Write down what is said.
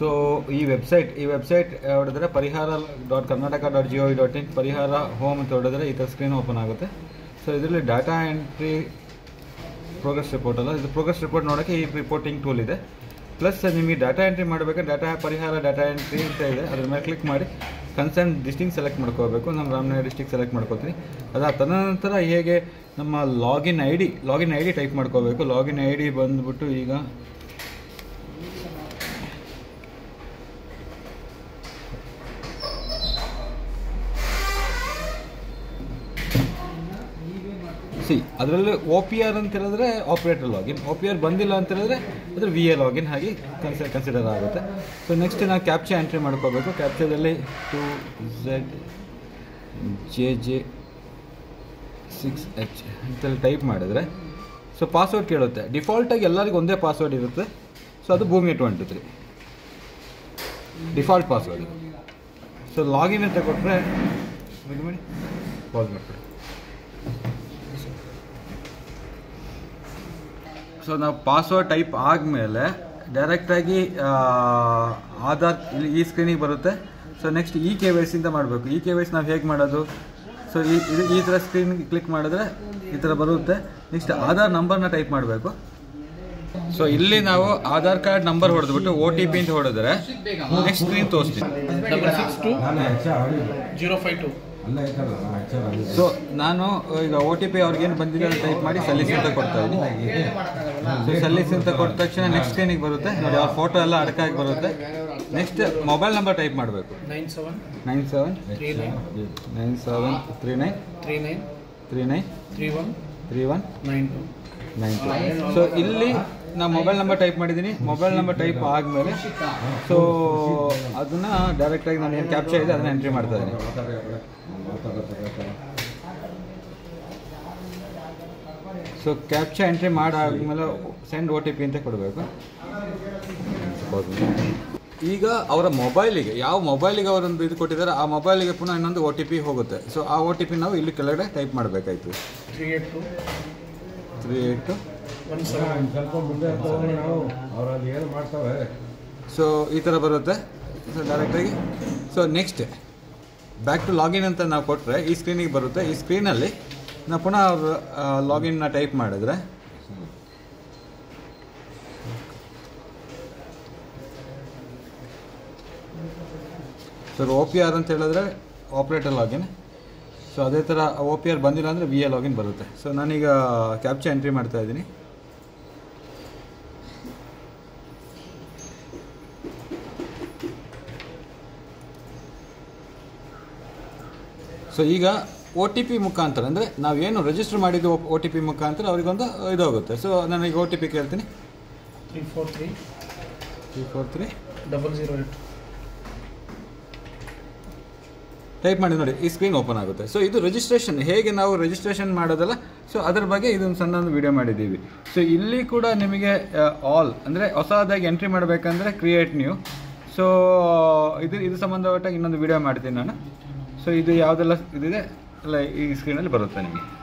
so ಈ website ಈ website ಹೊಡೆದ್ರೆ Parihara dot Karnataka dot G O V dot in Parihara home ಅಂತ ಹೊಡೆದ್ರೆ ಈ ಥರ ಸ್ಕ್ರೀನ್ ಓಪನ್ ಆಗುತ್ತೆ ಸೊ ಇದರಲ್ಲಿ ಡಾಟಾ ಎಂಟ್ರಿ ಪ್ರೋಗ್ರೆಸ್ ರಿಪೋರ್ಟ್ ಅಲ್ಲ ಇದು ಪ್ರೋಗ್ರೆಸ್ ರಿಪೋರ್ಟ್ ನೋಡೋಕ್ಕೆ ಈ ರಿಪೋರ್ಟಿಂಗ್ ಟೂಲ್ ಇದೆ ಪ್ಲಸ್ ನಿಮಗೆ ಡಾಟಾ ಎಂಟ್ರಿ ಮಾಡಬೇಕಾದ್ರೆ ಡಾಟಾ ಪರಿಹಾರ ಡಾಟಾ ಎಂಟ್ರಿ ಅಂತ ಇದೆ ಅದ್ರ ಮೇಲೆ ಕ್ಲಿಕ್ ಮಾಡಿ ಕನ್ಸರ್ನ್ ಡಿಸ್ಟಿಂಗ್ ಸೆಲೆಕ್ಟ್ ಮಾಡ್ಕೋಬೇಕು ನಮ್ಮ ರಾಮನಗರ ಡಿಸ್ಟಿಕ್ ಸೆಲೆಕ್ಟ್ ಮಾಡ್ಕೋತೀನಿ ಅದಾದ ತದನಂತರ ಹೇಗೆ ನಮ್ಮ login I D login I D type ಮಾಡ್ಕೋಬೇಕು ಲಾಗಿನ್ ಐ ಡಿ ಬಂದ್ಬಿಟ್ಟು ಈಗ ಸಿ ಅದರಲ್ಲಿ ಒ ಪಿ ಆರ್ ಅಂತ ಹೇಳಿದ್ರೆ operator login O P R ಬಂದಿಲ್ಲ ಅಂತ ಹೇಳಿದ್ರೆ ಅದ್ರ ವಿ ಎ ಲಾಗಿನ್ ಹಾಗೆ ಕನ್ಸಿ ಕನ್ಸಿಡರ್ ಆಗುತ್ತೆ ಸೊ ನೆಕ್ಸ್ಟ್ ನಾವು ಕ್ಯಾಪ್ಚಾ ಎಂಟ್ರಿ ಮಾಡ್ಕೋಬೇಕು ಕ್ಯಾಪ್ಚಾದಲ್ಲಿ two Z J J six H ಅಂತೆಲ್ಲ ಟೈಪ್ ಮಾಡಿದ್ರೆ ಸೊ ಪಾಸ್ವರ್ಡ್ ಕೇಳುತ್ತೆ ಡಿಫಾಲ್ಟಾಗಿ ಎಲ್ಲರಿಗೂ ಒಂದೇ ಪಾಸ್ವರ್ಡ್ ಇರುತ್ತೆ ಸೊ ಅದು Bhoomi twenty three default password so login ಅಂತ ಕೊಟ್ಟರೆ ಇದು ಮಾಡಿ ಪಾಸ್ ಮಾಡ್ಕೊಡಿ ಸೊ ನಾವು ಪಾಸ್ವರ್ಡ್ ಟೈಪ್ ಆದಮೇಲೆ ಡೈರೆಕ್ಟಾಗಿ ಆಧಾರ್ ಇಲ್ಲಿ ಈ ಸ್ಕ್ರೀನಿಗೆ ಬರುತ್ತೆ so next E K Y ಸಿಂದ ಮಾಡಬೇಕು ಇ ಕೆ ವೈ ಸಿ ನಾವು ಹೇಗೆ ಮಾಡೋದು ಸೊ ಈ ಇದು ಈ ಥರ ಸ್ಕ್ರೀನ್ಗೆ ಕ್ಲಿಕ್ ಮಾಡಿದ್ರೆ ಈ ಥರ ಬರುತ್ತೆ ನೆಕ್ಸ್ಟ್ ಆಧಾರ್ ನಂಬರ್ನ ಟೈಪ್ ಮಾಡಬೇಕು ಸೊ ಇಲ್ಲಿ ನಾವು ಆಧಾರ್ ಕಾರ್ಡ್ ನಂಬರ್ ಹೊಡೆದ್ಬಿಟ್ಟು ಒ ಟಿ ಪಿ ಅಂತ ಹೊಡೆದ್ರೆ ನೆಕ್ಸ್ಟ್ ಸ್ಕ್ರೀನ್ ತೋರಿಸ್ತೀನಿ double six two zero five two so ನಾನು ಈಗ ಒ ಟಿ ಪಿ ಅವ್ರಿಗೇನು ಬಂದಿದೆ ಅಂತ ಟೈಪ್ ಮಾಡಿ ಸಲ್ಲಿಸ್ ಅಂತ ಕೊಡ್ತಾ ಇದ್ದೀನಿ ಸೊ ಸಲ್ಲಿಸ್ ಅಂತ ಕೊಟ್ಟ ತಕ್ಷಣ ನೆಕ್ಸ್ಟ್ ಸ್ಕ್ರೀನಿಗೆ ಬರುತ್ತೆ ನೋಡಿ ಅವ್ರ ಫೋಟೋ ಎಲ್ಲ ಅಡಕಾಗಿ ಬರುತ್ತೆ ನೆಕ್ಸ್ಟ್ ಮೊಬೈಲ್ ನಂಬರ್ ಟೈಪ್ ಮಾಡಬೇಕು nine seven nine seven three nine nine seven three nine three nine three nine three one three one nine two nine two so ಇಲ್ಲಿ ನಾನು ಮೊಬೈಲ್ ನಂಬರ್ ಟೈಪ್ ಮಾಡಿದ್ದೀನಿ mobile number type ಆದಮೇಲೆ so ಅದನ್ನು ಡೈರೆಕ್ಟಾಗಿ ನಾನು ಏನು capture ಇದೆ ಅದನ್ನು ಎಂಟ್ರಿ ಮಾಡ್ತಾ ಇದ್ದೀನಿ ಸೊ ಕ್ಯಾಪ್ಚಾ ಎಂಟ್ರಿ ಮಾಡಾದ್ಮೇಲೆ ಸೆಂಡ್ ಒ ಟಿ ಪಿ ಅಂತ ಕೊಡಬೇಕು ಈಗ ಅವರ ಮೊಬೈಲಿಗೆ ಯಾವ ಮೊಬೈಲಿಗೆ ಅವರೊಂದು ಇದು ಕೊಟ್ಟಿದ್ದಾರೆ ಆ ಮೊಬೈಲಿಗೆ ಪುನಃ ಇನ್ನೊಂದು ಒ ಟಿ ಪಿ ಹೋಗುತ್ತೆ ಸೊ ಆ ಒ ಟಿ ಪಿ ನಾವು ಇಲ್ಲಿ ಕೆಳಗಡೆ ಟೈಪ್ ಮಾಡಬೇಕಾಯ್ತು three eight two three eight one seven ಸ್ವಲ್ಪ ಮುಂದೆ ತಗೊಂಡು ನಾವು ಅವ್ರು ಅದು ಏನು ಮಾಡ್ತಾವೆ ಸೊ ಈ ಥರ ಬರುತ್ತೆ ಸೊ ಡೈರೆಕ್ಟಾಗಿ so next back to login ಅಂತ ನಾವು ಕೊಟ್ಟರೆ ಈ ಸ್ಕ್ರೀನಿಗೆ ಬರುತ್ತೆ ಈ ಸ್ಕ್ರೀನಲ್ಲಿ ನಾವು ಪುನಃ ಅವ್ರ ಲಾಗಿನ್ನ ಟೈಪ್ ಮಾಡಿದ್ರೆ ಸರ್ ಒ ಪಿ ಆರ್ ಅಂತ ಹೇಳಿದ್ರೆ ಆಪ್ರೇಟರ್ ಲಾಗಿನ್ ಸೊ ಅದೇ ಥರ ಒ ಪಿ ಆರ್ ಬಂದಿಲ್ಲ ಅಂದರೆ ವಿ ಎ ಲಾಗಿನ್ ಬರುತ್ತೆ ಸೊ ನಾನೀಗ ಕ್ಯಾಪ್ಚಾ ಎಂಟ್ರಿ ಮಾಡ್ತಾ ಇದ್ದೀನಿ ಸೊ ಈಗ ಒ ಟಿ ಪಿ ಮುಖಾಂತರ ಅಂದರೆ ನಾವೇನು ರಿಜಿಸ್ಟರ್ ಮಾಡಿದ್ದು ಒ ಟಿ ಪಿ ಮುಖಾಂತರ ಅವರಿಗೊಂದು ಇದಾಗುತ್ತೆ ಸೊ ನನಗೆ ಒ ಟಿ ಪಿ ಕೇಳ್ತೀನಿ three four three three four three double zero eight type ಮಾಡಿ ನೋಡಿ ಈ ಸ್ಕ್ರೀನ್ ಓಪನ್ ಆಗುತ್ತೆ ಸೊ ಇದು ರಿಜಿಸ್ಟ್ರೇಷನ್ ಹೇಗೆ ನಾವು ರಿಜಿಸ್ಟ್ರೇಷನ್ ಮಾಡೋದಲ್ಲ ಸೊ ಅದ್ರ ಬಗ್ಗೆ ಇದೊಂದು ಸಣ್ಣ ಒಂದು ವಿಡಿಯೋ ಮಾಡಿದ್ದೀವಿ ಸೊ ಇಲ್ಲಿ ಕೂಡ ನಿಮಗೆ ಆಲ್ ಅಂದರೆ ಹೊಸದಾಗಿ ಎಂಟ್ರಿ ಮಾಡಬೇಕಂದ್ರೆ ಕ್ರಿಯೇಟ್ ನ್ಯೂ ಸೊ ಇದು ಇದು ಸಂಬಂಧಪಟ್ಟ ಇನ್ನೊಂದು ವಿಡಿಯೋ ಮಾಡ್ತೀನಿ ನಾನು ಸೊ ಇದು ಯಾವುದೆಲ್ಲ ಇದಿದೆ ಎಲ್ಲ ಈ ಸ್ಕ್ರೀನಲ್ಲಿ ಬರುತ್ತೆ ನಿಮಗೆ